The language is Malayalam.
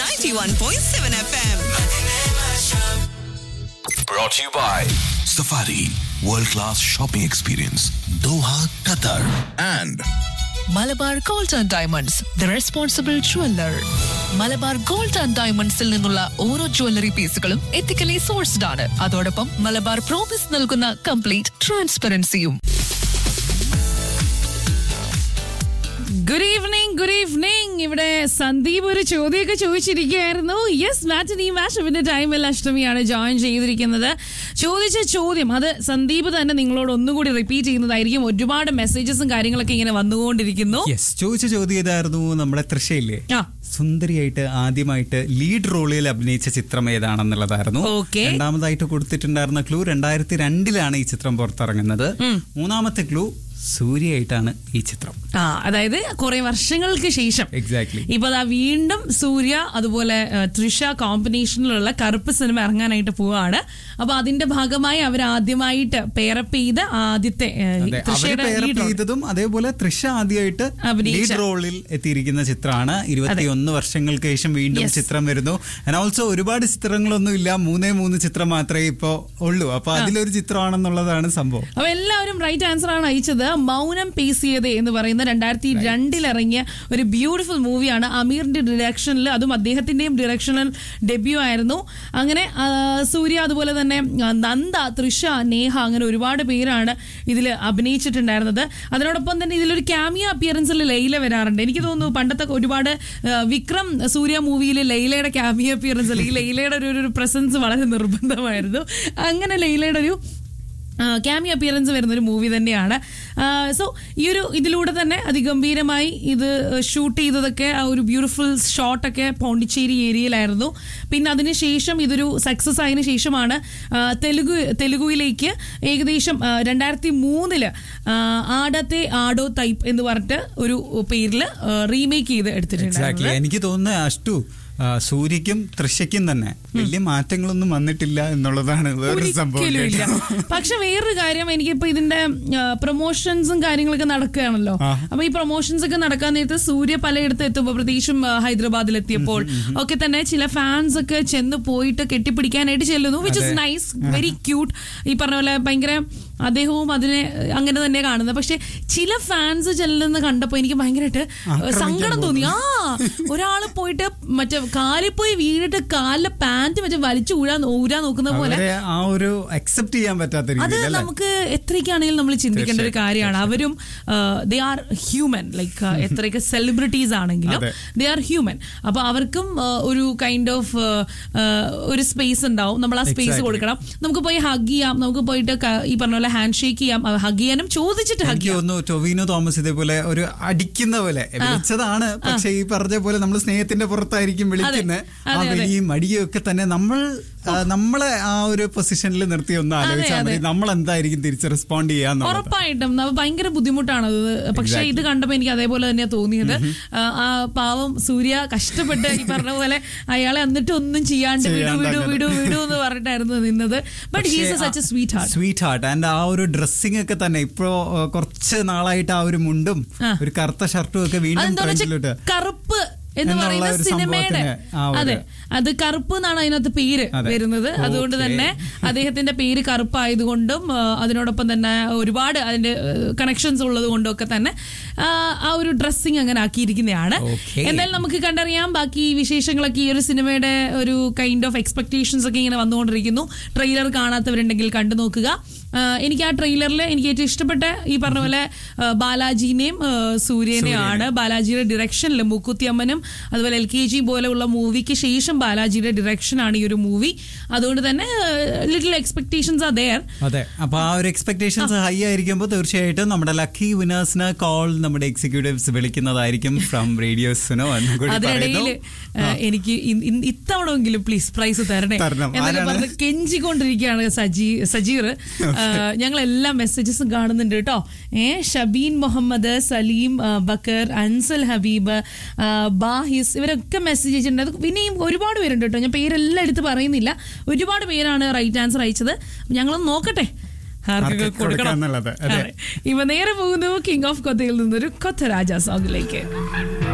91.7 FM. Brought to you by Safari World Class Shopping Experience Doha, Qatar and Malabar gold and diamonds the responsible jeweller Malabar gold and ഡയമണ്ട്സിൽ നിന്നുള്ള ഓരോ ജ്വല്ലറി പീസുകളും എത്തിക്കലി സോഴ്സ്ഡ് ആണ് അതോടൊപ്പം മലബാർ പ്രോമിസ് നൽകുന്ന കംപ്ലീറ്റ് ട്രാൻസ്പെറൻസിയും ഗുഡ് ഈവനിങ് ഗുഡ് ഈവനിങ് ഇവിടെ സന്ദീപ് ഒരു ചോദ്യമൊക്കെ ചോദിച്ചിരിക്കുകയായിരുന്നു യെസ് മാറ്റിനി മാഷപ്പിന്റെ ടൈമിൽ അഷ്ടമിയാണ് ജോയിൻ ചെയ്തിരിക്കുന്നത് ചോദിച്ച ചോദ്യം അത് സന്ദീപ് തന്നെ നിങ്ങളോട് ഒന്നുകൂടി റിപ്പീറ്റ് ചെയ്യുന്നതായിരിക്കും ഒരുപാട് മെസ്സേജസും കാര്യങ്ങളൊക്കെ ഇങ്ങനെ വന്നുകൊണ്ടിരിക്കുന്നു യെസ് ചോദിച്ച ചോദ്യം ഇതായിരുന്നു നമ്മുടെ തൃശയില്ലേ ആ. സുന്ദരിയായിട്ട് ആദ്യമായിട്ട് ലീഡ് റോളിൽ അഭിനയിച്ച ചിത്രം ഏതാണെന്നുള്ളതായിരുന്നു Okay. രണ്ടാമതായിട്ട് കൊടുത്തിട്ടുണ്ടായിരുന്ന ക്ലൂ രണ്ടായിരത്തി രണ്ടിലാണ് ഈ ചിത്രം പുറത്തിറങ്ങുന്നത് മൂന്നാമത്തെ ക്ലൂ സൂര്യയായിട്ടാണ് ഈ ചിത്രം ആ അതായത് കുറെ വർഷങ്ങൾക്ക് ശേഷം Exactly. ഇപ്പൊ അതാ വീണ്ടും സൂര്യ അതുപോലെ ഏ, തൃഷ കോമ്പിനേഷനിലുള്ള കറുപ്പ് സിനിമ ഇറങ്ങാനായിട്ട് പോവാണ് അപ്പൊ അതിന്റെ ഭാഗമായി അവർ ആദ്യമായിട്ട് പേരപ്പ് ചെയ്ത ആദ്യത്തെ ഏ, അതെ അവര് തൃഷയുടെ പേർ lead role. ചെയ്തതും അതേപോലെ തൃശ ആദ്യമായിട്ട് അഭിനയിച്ച. ലീഡ് റോളിൽ എത്തിയിരിക്കുന്ന ചിത്രമാണ് ഇരുപത്തിയൊന്ന് വർഷങ്ങൾക്ക് ശേഷം വീണ്ടും Yes. ചിത്രം വരുന്നു ആൻഡ് ഓൾസോ ഒരുപാട് ചിത്രങ്ങളൊന്നും ഇല്ല മൂന്നേ മൂന്ന് ചിത്രം മാത്രമേ ഇപ്പോ ഉള്ളൂ അപ്പൊ അതിലൊരു ചിത്രമാണെന്നുള്ളതാണ് സംഭവം അപ്പൊ എല്ലാവരും റൈറ്റ് ആൻസർ ആണ് അയച്ചത് മൗനം പേസിയത് എന്ന് പറയുന്ന രണ്ടായിരത്തി രണ്ടിൽ ഇറങ്ങിയ ഒരു ബ്യൂട്ടിഫുൾ മൂവിയാണ് അമീറിന്റെ ഡിറക്ഷനിൽ അതും അദ്ദേഹത്തിന്റെയും ഡിറക്ഷണൽ ഡെബ്യൂ ആയിരുന്നു അങ്ങനെ ആ, സൂര്യ അതുപോലെ തന്നെ ആ, നന്ദ തൃഷ നേഹ അങ്ങനെ ഒരുപാട് പേരാണ് ഇതിൽ അഭിനയിച്ചിട്ടുണ്ടായിരുന്നത് അതിനോടൊപ്പം തന്നെ ഇതിലൊരു ക്യാമിയ അപ്പിയറൻസിൽ ലൈല വരാറുണ്ട് എനിക്ക് തോന്നുന്നു പണ്ടത്തെ ഒരുപാട് ആ, വിക്രം സൂര്യ മൂവിയിൽ ലൈലയുടെ ക്യാമിയ അപ്പിയറൻസ് അല്ലെങ്കിൽ ലൈലയുടെ ഒരു ഒരു പ്രസൻസ് വളരെ നിർബന്ധമായിരുന്നു അങ്ങനെ ലൈലയുടെ ഒരു ക്യാമി അപ്പിയറൻസ് വരുന്ന ഒരു മൂവി തന്നെയാണ് സോ ഈ ഒരു ഇതിലൂടെ തന്നെ അതിഗംഭീരമായി ഇത് ഷൂട്ട് ചെയ്തതൊക്കെ ആ ഒരു ബ്യൂട്ടിഫുൾ ഷോട്ടൊക്കെ പോണ്ടിച്ചേരി ഏരിയയിലായിരുന്നു പിന്നെ അതിനുശേഷം ഇതൊരു സക്സസ് ആയതിനു ശേഷമാണ് ആ, തെലുഗു തെലുഗുവിലേക്ക് ഏകദേശം രണ്ടായിരത്തി മൂന്നില് ആടത്തെ ആഡോ തൈപ്പ് എന്ന് പറഞ്ഞിട്ട് ഒരു പേരിൽ റീമേക്ക് ചെയ്ത് എക്സാക്ട്ലി എടുത്തിട്ടുണ്ടായിരുന്നു എനിക്ക് തോന്നുന്നത് അഷ്ടു ആ, സൂര്യക്കും തൃശയ്ക്കും തന്നെ വലിയ മാറ്റങ്ങളൊന്നും വന്നിട്ടില്ല എന്നുള്ളതാണ് വേറൊരു സംഭവം ഒരിക്കലും ഇല്ല കേട്ടോ. പക്ഷെ വേറൊരു കാര്യം എനിക്കിപ്പോ ഇതിന്റെ പ്രൊമോഷൻസും കാര്യങ്ങളൊക്കെ നടക്കുകയാണല്ലോ അപ്പൊ ഈ പ്രൊമോഷൻസ് ഒക്കെ നടക്കാൻ നേരത്ത് സൂര്യ പലയിടത്ത് എത്തുമ്പോൾ പ്രത്യേകിച്ചും ആ, ഹൈദരാബാദിൽ എത്തിയപ്പോൾ ഒക്കെ തന്നെ ചില ഫാൻസ് ഒക്കെ ചെന്ന് പോയിട്ട് കെട്ടിപ്പിടിക്കാനായിട്ട് ചെല്ലുന്നു which is nice very cute ഈ പറഞ്ഞ പോലെ ഭയങ്കര അദ്ദേഹവും അതിനെ അങ്ങനെ തന്നെ കാണുന്നത് പക്ഷെ ചില ഫാൻസ് ചെല്ലുന്ന കണ്ടപ്പോ എനിക്ക് ഭയങ്കരമായിട്ട് സങ്കടം തോന്നി ആ ഒരാള് പോയിട്ട് മറ്റേ കാലിൽ പോയി വീണിട്ട് കാലിലെ പാന്റ് മറ്റേ വലിച്ചു ഊരാൻ ഊരാൻ നോക്കുന്ന പോലെ അവരെ ആ ഒരു അക്സെപ്റ്റ് ചെയ്യാൻ പറ്റാത്ത അത് രീതിയിൽ അല്ലേ നമുക്ക് എത്രയൊക്കെയാണെങ്കിലും നമ്മൾ ചിന്തിക്കേണ്ട ഒരു കാര്യമാണ് അവരും ദേ ആർ ഹ്യൂമൻ ലൈക്ക് എത്രയൊക്കെ സെലിബ്രിറ്റീസ് ആണെങ്കിലും അതെ. ദേ ആർ ഹ്യൂമൻ അപ്പൊ അവർക്കും ആ, ഒരു കൈൻഡ് ഓഫ് ഒരു സ്പേസ് ഉണ്ടാവും നമ്മൾ ആ സ്പേസ് Exactly. കൊടുക്കണം നമുക്ക് പോയി ഹഗ് ചെയ്യാം നമുക്ക് പോയിട്ട് ക- ഈ പറഞ്ഞ പോലെ ഹാൻഡ് ഷേക്ക് ചെയ്യാം ഹഗ് ചെയ്യാനും ചോദിച്ചിട്ട് ഹഗ് എനിക്ക് ചെയ്യാം തോന്നുന്നു ടൊവിനോ തോമസ് ഇതേപോലെ ഒരു അടിക്കുന്ന പോലെ വിളിച്ചതാണ് പക്ഷെ ഈ പറഞ്ഞ പോലെ നമ്മൾ സ്നേഹത്തിന്റെ പുറത്തായിരിക്കും വിളിക്കുന്നത് ആ അതെ, അതെ. വിളിയും അടിയും ഒക്കെ തന്നെ നമ്മൾ ആ, നമ്മളെ ആ ഒരു പൊസിഷനിൽ നിർത്തി ഒന്ന് ആലോചിച്ചാൽ അതെ. മതി നമ്മൾ എന്തായിരിക്കും തിരിച്ച് റെസ്പോണ്ട് ചെയ്യാന്നുള്ളത് ഉറപ്പായിട്ടും അത് ഭയങ്കര ബുദ്ധിമുട്ടാണ് അത് പക്ഷെ ഇത് കണ്ടപ്പോ എനിക്ക് അതേപോലെ തന്നെയാ തോന്നിയത് ആ, ആ പാവം സൂര്യ കഷ്ടപ്പെട്ട് ഈ പറഞ്ഞ പോലെ അയാളെ എന്നിട്ട് ഒന്നും ചെയ്യാണ്ട് വിടു ചെയ്യാണ്ട് വിടു അങ്ങനെ. വിടു വിടു എന്ന് പറഞ്ഞിട്ടായിരുന്നു നിന്നത് but he's such a sweetheart sweetheart and ആ ഒരു ഡ്രസ്സിംഗ് ഒക്കെ തന്നെ ഇപ്പോ ആ, കുറച്ച് നാളായിട്ട് ആ ഒരു മുണ്ടും ആ. ഒരു കറുത്ത ഷർട്ടും ഒക്കെ വീണ്ടും അതെന്താ ട്രെൻഡിലോട്ട് കറുപ്പ് എന്ന് എന്നുള്ള പറയുന്ന ഒരു സിനിമയുടെ സംഭവത്തിന് ആ ഒരു- അതെ അത് കറുപ്പ് എന്നാണ് അതിനകത്ത് പേര് അതെ. വരുന്നത് അതുകൊണ്ട് Okay. തന്നെ അദ്ദേഹത്തിന്റെ പേര് കറുപ്പായതുകൊണ്ടും ആ, അതിനോടൊപ്പം തന്നെ ഒരുപാട് അതിന്റെ കണക്ഷൻസ് ഉള്ളത് കൊണ്ടും ഒക്കെ തന്നെ ആ, ആ ഒരു ഡ്രസ്സിങ് അങ്ങനെ ആക്കിയിരിക്കുന്നതാണ് Okay. എന്തായാലും നമുക്ക് കണ്ടറിയാം ബാക്കി വിശേഷങ്ങളൊക്കെ ഈ ഒരു സിനിമയുടെ ഒരു കൈൻഡ് ഓഫ് എക്സ്പെക്ടേഷൻസ് ഒക്കെ ഇങ്ങനെ വന്നുകൊണ്ടിരിക്കുന്നു ട്രെയിലർ കാണാത്തവരുണ്ടെങ്കിൽ കണ്ടു നോക്കുക ആ, എനിക്ക് ആ ട്രെയിലറിൽ എനിക്ക് ഏറ്റവും ഇഷ്ടപ്പെട്ട ഈ പറഞ്ഞ പോലെ ആ, ബാലാജിനെയും ആ, സൂര്യനെയാണ് ബാലാജിയുടെ ഡിറക്ഷനിൽ മുക്കുത്തിയമ്മനും അതുപോലെ എൽ കെ ജി പോലെയുള്ള മൂവിക്ക് ശേഷം ബാലാജിയുടെ ഡിറക്ഷനാണ് ഈ ഒരു മൂവി അതുകൊണ്ട് തന്നെ ലിറ്റിൽ എക്സ്പെക്ടേഷൻസ് ആ ദയർ അതെ അപ്പൊ ആ ഒരു എക്സ്പെക്ടേഷൻസ് ഹൈ ആയിരിക്കുമ്പോൾ തീർച്ചയായിട്ടും നമ്മുടെ ലക്കി വിനേഴ്സിന് കോൾ നമ്മുടെ എക്സിക്യൂട്ടീവ്സ് വിളിക്കുന്നതായിരിക്കും ഫ്രം റേഡിയോസിനോ എന്നും കൂടി അതിനിടയിൽ പറയുന്നു എനിക്ക് ഇ- ഇ- ഇത്തവണമെങ്കിലും പ്ലീസ് പ്രൈസ് തരണേ തരണം. എന്നൊക്കെ ആരാണ്? പറഞ്ഞ് കെഞ്ചിക്കൊണ്ടിരിക്കുകയാണ് സജി സജീർ ഞങ്ങൾ എല്ലാ മെസ്സേജസും കാണുന്നുണ്ട് കേട്ടോ ഏ ഷബീൻ മുഹമ്മദ് സലീം ആ, ബക്കർ അൻസൽ ഹബീബ് ആ, ബാഹിസ് ഇവരൊക്കെ മെസ്സേജ് അയച്ചിട്ടുണ്ട് അത് പിന്നെയും ഒരുപാട് പേരുണ്ട് കേട്ടോ ഞാൻ പേരെല്ലാം എടുത്ത് പറയുന്നില്ല ഒരുപാട് പേരാണ് റൈറ്റ് ആൻസർ അയച്ചത് ഞങ്ങളൊന്ന് നോക്കട്ടെ ആർക്കൊക്കെ ആർക്ക് കൊടുക്കാന്നുള്ളത്, അതെ. അതെ. ഇവ നേരെ പോകുന്നു കിങ് ഓഫ് കൊത്തയിൽ നിന്നൊരു കൊത്ത രാജാ സോങ്ങിലേക്ക്